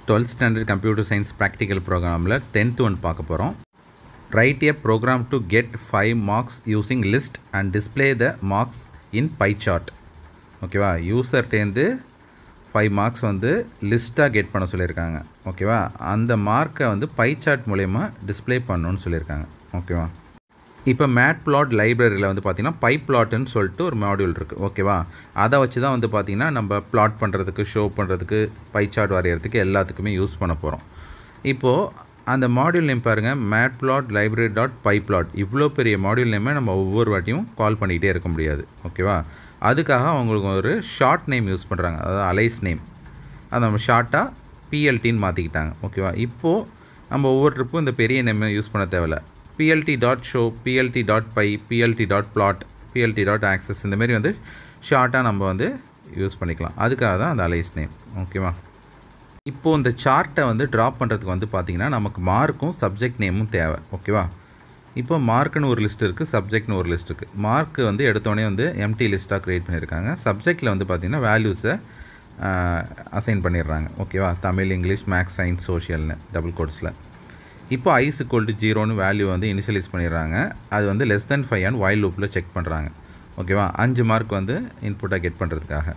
twelfth standard computer science practical ப்ரோக்ராமில் tenth one பார்க்க போகிறோம் write a program to get five marks using list and display the marks in pie chart ஓகேவா யூசர்டேருந்து five marks வந்து லிஸ்ட்டாக get பண்ண சொல்லியிருக்காங்க ஓகேவா அந்த மார்க்கை வந்து பை சார்ட் மூலயமா டிஸ்பிளே பண்ணணும்னு சொல்லியிருக்காங்க ஓகேவா இப்போ மேட் பிளாட் லைப்ரரியில் வந்து பார்த்திங்கன்னா பை பிளாட்டுன்னு சொல்லிட்டு ஒரு மாடியூல் இருக்குது ஓகேவா அதை வச்சு தான் வந்து பார்த்திங்கன்னா நம்ம பிளாட் பண்ணுறதுக்கு ஷோ பண்ணுறதுக்கு பை சார்ட் வரைகிறதுக்கு எல்லாத்துக்குமே யூஸ் பண்ண போகிறோம் இப்போது அந்த மாடியூல் நேம் பாருங்கள் mat plot library dot py plot இவ்வளோ பெரிய மாடியூல் நேமே நம்ம ஒவ்வொரு வாட்டியும் கால் பண்ணிக்கிட்டே இருக்க முடியாது ஓகேவா அதுக்காக அவங்களுக்கு ஒரு ஷார்ட் நேம் யூஸ் பண்ணுறாங்க அதாவது அலைஸ் நேம் அதை நம்ம ஷார்ட்டாக பிஎல்டின்னு மாற்றிக்கிட்டாங்க ஓகேவா இப்போது நம்ம ஒவ்வொரு ட்ரிப்பும் இந்த பெரிய நேம் யூஸ் பண்ண தேவையில்ல PLT dot show PLT dot pie PLT dot plot PLT dot axes இந்தமாரி வந்து ஷார்ட்டாக நம்ம வந்து யூஸ் பண்ணிக்கலாம் அதுக்காக தான் அந்த அலைஸ் நேம் ஓகேவா இப்போது இந்த சார்ட்டை வந்து ட்ராப் பண்ணுறதுக்கு வந்து பார்த்திங்கன்னா நமக்கு மார்க்கும் சப்ஜெக்ட் நேமும் தேவை ஓகேவா இப்போ மார்க்குன்னு ஒரு லிஸ்ட் இருக்குது சப்ஜெக்ட்னு ஒரு லிஸ்ட் இருக்குது மார்க்கு வந்து எடுத்தோடனே வந்து எம்டி லிஸ்ட்டாக க்ரியேட் பண்ணியிருக்காங்க சப்ஜெக்டில் வந்து பார்த்திங்கன்னா வேல்யூஸை அசைன் பண்ணிடுறாங்க ஓகேவா தமிழ் இங்கிலீஷ் மேக்ஸ் சயின்ஸ் சோஷியல்னு டபுள் கோட்ஸில் இப்போ ஐஸ் இக்குவல் டு ஜீரோன்னு வேல்யூ வந்து இனிஷியலைஸ் பண்ணிடுறாங்க அது வந்து less than five and while லூப்பில் செக் பண்ணுறாங்க ஓகேவா அஞ்சு மார்க் வந்து இன்புட்டாக கெட் பண்ணுறதுக்காக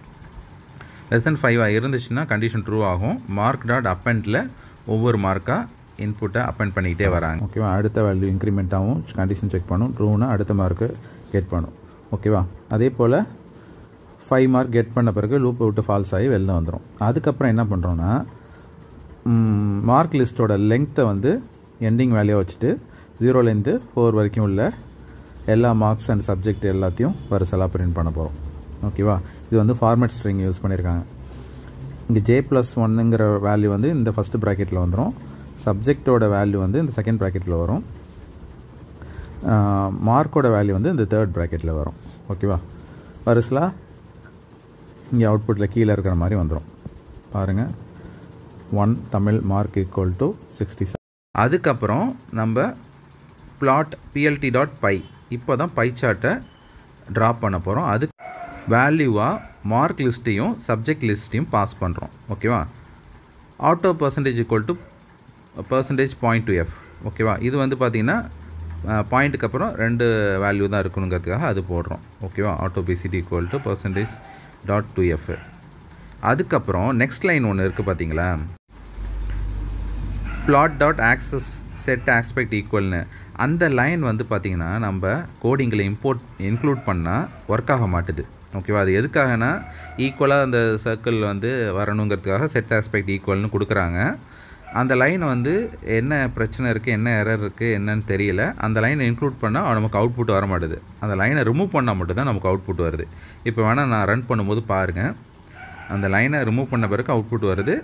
லெஸ் தென் ஃபைவாக இருந்துச்சுன்னா கண்டிஷன் ட்ரூ ஆகும் மார்க் டாட் அப்பெண்டில் ஒவ்வொரு மார்க்காக இன்புட்டை அப்பெண்ட் பண்ணிக்கிட்டே வராங்க ஓகேவா அடுத்த வேல்யூ இன்க்ரிமெண்ட் ஆகும் கண்டிஷன் செக் பண்ணும் ட்ரூனா அடுத்த மார்க்கு கெட் பண்ணும் ஓகேவா அதே போல் ஃபைவ் மார்க் கெட் பண்ண பிறகு லூப்பை விட்டு ஃபால்ஸ் ஆகி வெளில வந்துடும் அதுக்கப்புறம் என்ன பண்ணுறோன்னா மார்க் லிஸ்ட்டோட லெங்க்த்தை வந்து எண்டிங் வேல்யூ வச்சுட்டு ஜீரோலேருந்து ஃபோர் வரைக்கும் உள்ள எல்லா மார்க்ஸ் அண்ட் சப்ஜெக்ட் எல்லாத்தையும் வரிசலாக பிரிண்ட் பண்ண போகிறோம் ஓகேவா இது வந்து ஃபார்மேட் ஸ்ட்ரிங் யூஸ் பண்ணியிருக்காங்க இங்கே ஜே ப்ளஸ் ஒன்னுங்கிற வேல்யூ வந்து இந்த ஃபஸ்ட்டு ப்ராக்கெட்டில் வந்துடும் சப்ஜெக்டோட வேல்யூ வந்து இந்த செகண்ட் ப்ராக்கெட்டில் வரும் மார்க்கோட வேல்யூ வந்து இந்த தேர்ட் ப்ராக்கெட்டில் வரும் ஓகேவா வரிசலாக இங்கே அவுட்புட்டில் கீழே இருக்கிற மாதிரி வந்துடும் பாருங்கள் one Tamil mark equal to sixty seven அதுக்கப்புறம் நம்ம பிளாட் பிஎல்டி டாட் பை இப்போ தான் பை சார்ட்டை ட்ராப் பண்ண போகிறோம் அது வேல்யூவாக மார்க் லிஸ்ட்டையும் சப்ஜெக்ட் லிஸ்ட்டையும் பாஸ் பண்ணுறோம் ஓகேவா auto percentage equal to percentage point two f ஓகேவா இது வந்து பார்த்திங்கன்னா பாயிண்ட்டுக்கு அப்புறம் ரெண்டு வேல்யூ தான் இருக்கணுங்கிறதுக்காக அது போடுறோம் ஓகேவா auto PCT equal to percentage dot two f அதுக்கப்புறம் நெக்ஸ்ட் லைன் ஒன்று இருக்குது பார்த்தீங்களா plot dot axes set aspect ஈக்குவல்னு அந்த லைன் வந்து பார்த்திங்கன்னா நம்ம கோடிங்கில் இம்போர்ட் இன்க்ளூட் பண்ணால் ஒர்க் ஆக மாட்டுது ஓகேவா அது எதுக்காகனா ஈக்குவலாக அந்த சர்க்கிள் வந்து வரணுங்கிறதுக்காக செட் ஆஸ்பெக்ட் ஈக்குவல்னு கொடுக்குறாங்க அந்த லைன் வந்து என்ன பிரச்சனை இருக்குது என்ன எரர் இருக்குது என்னன்னு தெரியல அந்த லைனை இன்க்ளூட் பண்ணால் நமக்கு அவுட்புட் வர மாட்டுது அந்த லைனை ரிமூவ் பண்ணால் மட்டும்தான் நமக்கு அவுட்புட் வருது இப்போ வேணால் நான் ரன் பண்ணும்போது பாருங்கள் அந்த லைனை ரிமூவ் பண்ண பிறகு அவுட்புட் வருது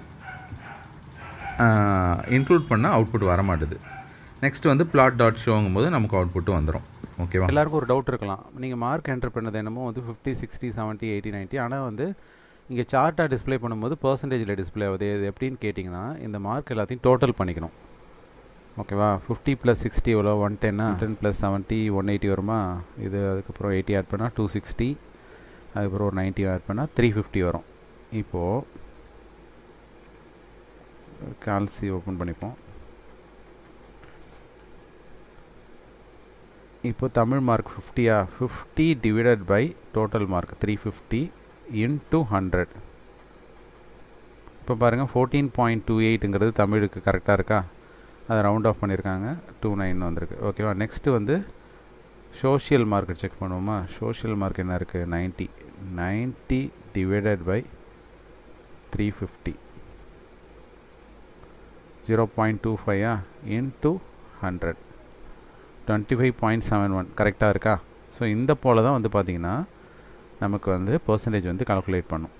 இன்க்ளூட் பண்ணால் அவுட்புட் வர மாட்டுது நெக்ஸ்ட் வந்து பிளாட் டாட் ஷோங்கும் போது நமக்கு அவுட்புட்டும் வந்துடும் ஓகேவா எல்லாருக்கும் ஒரு டவுட் இருக்கலாம் நீங்கள் மார்க் என்டர் பண்ணது என்னமோ வந்து fifty sixty seventy eighty ninety ஆனால் வந்து இங்கே சார்ட்டாக டிஸ்பிளே பண்ணும்போது பர்சன்டேஜில் டிஸ்பிளே ஆகுது இது எப்படின்னு கேட்டிங்கன்னா இந்த மார்க் எல்லாத்தையும் டோட்டல் பண்ணிக்கணும் ஓகேவா ஃபிஃப்டி ப்ளஸ் சிக்ஸ்டி எவ்வளோ ஒன் டென்னா ten plus seventy one eighty வருமா இது அதுக்கப்புறம் எயிட்டி ஆட் பண்ணால் டூ சிக்ஸ்டி அதுக்கப்புறம் ஒரு நைன்ட்டி ஆட் பண்ணால் த்ரீ ஃபிஃப்டி வரும் இப்போது கால்சி ஓப்பன் பண்ணிப்போம் இப்போ தமிழ் மார்க் ஃபிஃப்டியா fifty divided by total mark three fifty into hundred இப்போ பாருங்கள் ஃபோர்டீன் பாயிண்ட் டூ எயிட்டுங்கிறது தமிழுக்கு கரெக்டாக இருக்கா அதை ரவுண்ட் ஆஃப் பண்ணியிருக்காங்க டூ நைன் வந்திருக்கு ஓகேவா நெக்ஸ்ட்டு வந்து சோஷியல் மார்க் செக் பண்ணுவோமா சோஷியல் மார்க் என்ன இருக்குது ninety ninety divided by three fifty zero point two ஃபைவா into hundred twenty five point seven one கரெக்டாக இருக்கா ஸோ இந்த போல் தான் வந்து பார்த்திங்கன்னா நமக்கு வந்து பர்சன்டேஜ் வந்து கால்குலேட் பண்ணும்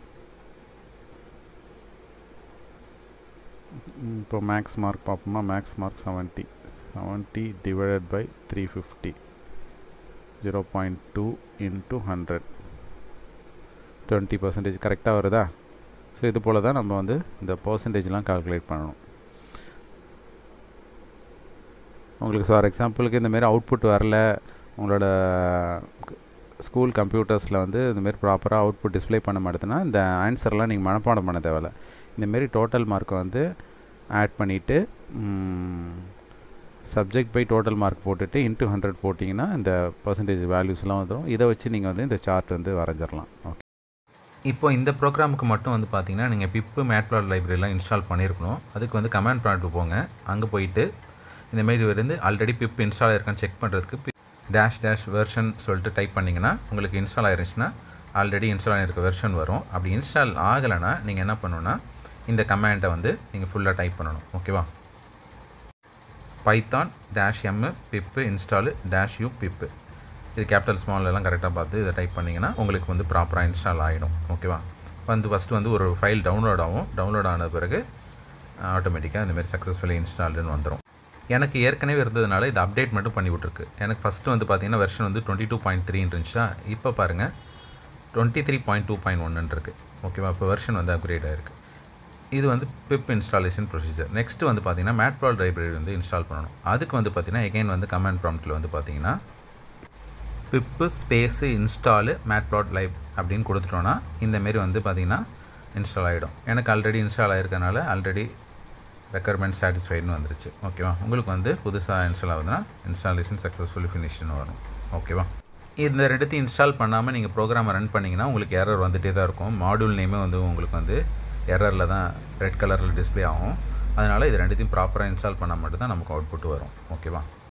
இப்போ மேக்ஸ் மார்க் பார்ப்போமா maths mark seventy seventy divided by three fifty zero point two into hundred twenty percentage கரெக்டாக வருதா ஸோ இது போல் தான் நம்ம வந்து இந்த பர்சன்டேஜ்லாம் கால்குலேட் பண்ணணும் உங்களுக்கு ஃபார் எக்ஸாம்பிளுக்கு இந்தமாரி அவுட்புட் வரல உங்களோட ஸ்கூல் கம்ப்யூட்டர்ஸில் வந்து இந்தமாரி ப்ராப்பராக அவுட்புட் டிஸ்பிளே பண்ண மாட்டேதுன்னா இந்த ஆன்சர்லாம் நீங்கள் மனப்பாடம் பண்ண தேவையில்ல இந்தமாரி டோட்டல் மார்க்கை வந்து ஆட் பண்ணிவிட்டு சப்ஜெக்ட் பை டோட்டல் மார்க் போட்டுட்டு இன்ட்டு ஹண்ட்ரட் போட்டிங்கன்னா இந்த பர்சன்டேஜ் வேல்யூஸ்லாம் வந்துடும் இதை வச்சு நீங்கள் வந்து இந்த சார்ட் வந்து வரைஞ்சிடலாம் ஓகே இப்போ இந்த ப்ரோக்ராமுக்கு மட்டும் வந்து பார்த்தீங்கன்னா நீங்கள் பிப்பு மேட்ப்ளாட் லைப்ரரிலாம் இன்ஸ்டால் பண்ணியிருக்கணும் அதுக்கு வந்து கமாண்ட் ப்ராடக்ட் போங்க அங்கே போயிட்டு இந்தமாரி வந்து ஆல்ரெடி பிப் இன்ஸ்டால் ஆயிருக்கான்னு செக் பண்ணுறதுக்கு டேஷ் டேஷ் வெர்ஷன் சொல்லிட்டு டைப் பண்ணிங்கன்னா உங்களுக்கு இன்ஸ்டால் ஆயிருந்துச்சுன்னா ஆல்ரெடி இன்ஸ்டால் ஆகிருக்க வெர்ஷன் வரும் அப்படி இன்ஸ்டால் ஆகலைன்னா நீங்கள் என்ன பண்ணணும்னா இந்த கமாண்டை வந்து நீங்கள் ஃபுல்லாக டைப் பண்ணணும் ஓகேவா python dash m pip install dash U pip இது கேபிட்டல் ஸ்மால் எல்லாம் கரெக்டாக பார்த்து இதை டைப் பண்ணிங்கன்னா உங்களுக்கு வந்து ப்ராப்பராக இன்ஸ்டால் ஆகிடும் ஓகேவா வந்து ஃபஸ்ட்டு வந்து ஒரு ஃபைல் டவுன்லோட் ஆகும் டவுன்லோட் ஆன பிறகு ஆட்டோமேட்டிக்காக இந்தமாரி சக்ஸஸ்ஃபுல்லி இன்ஸ்டால்டுன்னு வந்துடும் எனக்கு ஏற்கனவே இருந்ததுனால இது அப்டேட் மட்டும் பண்ணி விட்ருக்கு எனக்கு ஃபஸ்ட்டு வந்து பார்த்தீங்கன்னா வெர்ஷன் வந்து டுவெண்ட்டி டூ பாயிண்ட் த்ரீ இருந்துச்சா இப்போ பாருங்கள் twenty three point two point ஒன்னு இருக்குது ஓகேவா இப்போ வெர்ஷன் வந்து அப்கிரேட் ஆகிருக்கு இது வந்து பிப் இன்ஸ்டாலேஷன் ப்ரொசீஜர் நெக்ஸ்ட்டு வந்து பார்த்தீங்கன்னா மேட்பால் லைப்ரரி வந்து இன்ஸ்டால் பண்ணணும் அதுக்கு வந்து பார்த்தீங்கன்னா எகைன் வந்து கமாண்ட் ப்ராம்ப்ட்டில் வந்து பார்த்தீங்கன்னா பிப்பு ஸ்பேஸு இன்ஸ்டாலு மேட்ப்ளாட் லைவ் அப்படின்னு கொடுத்துட்டோன்னா இந்தமாரி வந்து பார்த்தீங்கன்னா இன்ஸ்டால் ஆகிடும் எனக்கு ஆல்ரெடி இன்ஸ்டால் ஆகிருக்கனால ஆல்ரெடி ரெக்குயர்மெண்ட் சாட்டிஸ்ஃபைடுன்னு வந்துருச்சு ஓகேவா உங்களுக்கு வந்து புதுசாக இன்ஸ்டால் ஆகுதுன்னா இன்ஸ்டாலேஷன் சக்ஸஸ்ஃபுல்லி ஃபினிஷ்னு வரும் ஓகேவா இந்த ரெண்டுத்தையும் இன்ஸ்டால் பண்ணாமல் நீங்கள் ப்ரோக்ராமை ரன் பண்ணிங்கன்னா உங்களுக்கு எரர் வந்துகிட்டே தான் இருக்கும் மாடியூல் நேமே வந்து உங்களுக்கு வந்து எரரில் தான் ரெட் கலரில் டிஸ்பிளே ஆகும் அதனால் இது ரெண்டுத்தையும் ப்ராப்பராக இன்ஸ்டால் பண்ணால் மட்டும் தான் நமக்கு அவுட்புட் வரும் ஓகேவா